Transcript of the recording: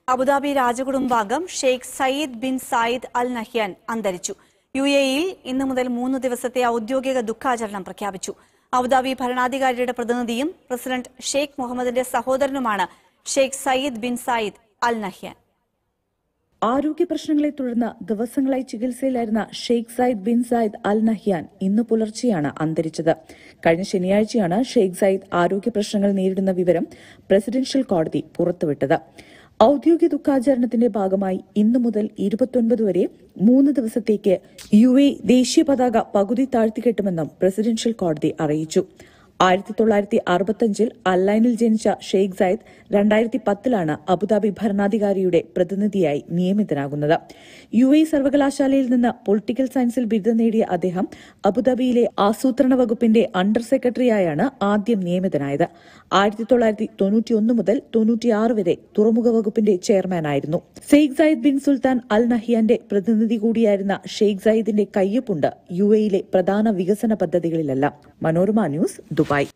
Abu Dhabi രാജകുടുംബാംഗം Sheikh Saeed bin Zayed Al Nahyan അന്തരിച്ചു യു എയിൽ ഇന്നു മുതൽ മൂന്ന് ദിവസത്തെ ഔദ്യോഗിക ദുഃഖാചരണം പ്രഖ്യാപിച്ചു അബുദാബി ഭരണാധികാരിയുടെ പ്രതിനിധിയും പ്രസിഡന്റ് ഷെയ്ഖ് മുഹമ്മദിന്റെ സഹോദരനുമാണ് Sheikh Saeed bin Zayed Al Nahyan ആരോഗ്യ പ്രശ്നങ്ങളെ തുടർന്ന് ദിവസങ്ങളായി ചികിത്സയിലായിരുന്ന Sheikh Zayed bin Zayed Al Nahyan ഇന്ന് പുലർച്ചെയാണ് അന്തരിച്ചത് കഴിഞ്ഞ ശനിയാഴ്ചയാണ് ഷെയ്ഖ് സായിദ് ആരോഗ്യ പ്രശ്നങ്ങൾ നേരിടുന്ന വിവരം പ്രസിഡൻഷ്യൽ കോടതി പുറത്തുവിട്ടത് ഔദ്യോഗിക ദുഃഖാചരണത്തിന്റെ ഭാഗമായി ഇന്നു മുതൽ ഇരുപത്തൊൻപത് വരെ മൂന്ന് ദിവസത്തേക്ക് യു എ ദേശീയ പതാക പകുതി താഴ്ത്തിക്കെട്ടുമെന്നും പ്രസിഡൻഷ്യൽ കോടതി അറിയിച്ചു ആയിരത്തി തൊള്ളായിരത്തി അറുപത്തഞ്ചിൽ അല്ലൈനിൽ ജനിച്ച ഷെയ്ഖ് സായിദ് രണ്ടായിരത്തി പത്തിലാണ് അബുദാബി ഭരണാധികാരിയുടെ പ്രതിനിധിയായി നിയമിതനാകുന്നത് യു എ സർവകലാശാലയിൽ നിന്ന് പൊളിറ്റിക്കൽ സയൻസിൽ ബിരുദം നേടിയ അദ്ദേഹം അബുദാബിയിലെ ആസൂത്രണ വകുപ്പിന്റെ അണ്ടർ സെക്രട്ടറിയായാണ് ആദ്യം നിയമിതനായത് ആയിരത്തി തൊള്ളായിരത്തി തൊണ്ണൂറ്റിയൊന്ന് മുതൽ തൊണ്ണൂറ്റിയാറ് വരെ തുറമുഖ വകുപ്പിന്റെ ചെയർമാനായിരുന്നു Sheikh Zayed bin Sultan Al നഹിയാന്റെ പ്രതിനിധി കൂടിയായിരുന്ന ഷെയ്ഖ് സായിദിന്റെ കയ്യൊപ്പുണ്ട് യു എയിലെ പ്രധാന വികസന പദ്ധതികളിലെല്ലാം മനോരമ ന്യൂസ് ദുബായ്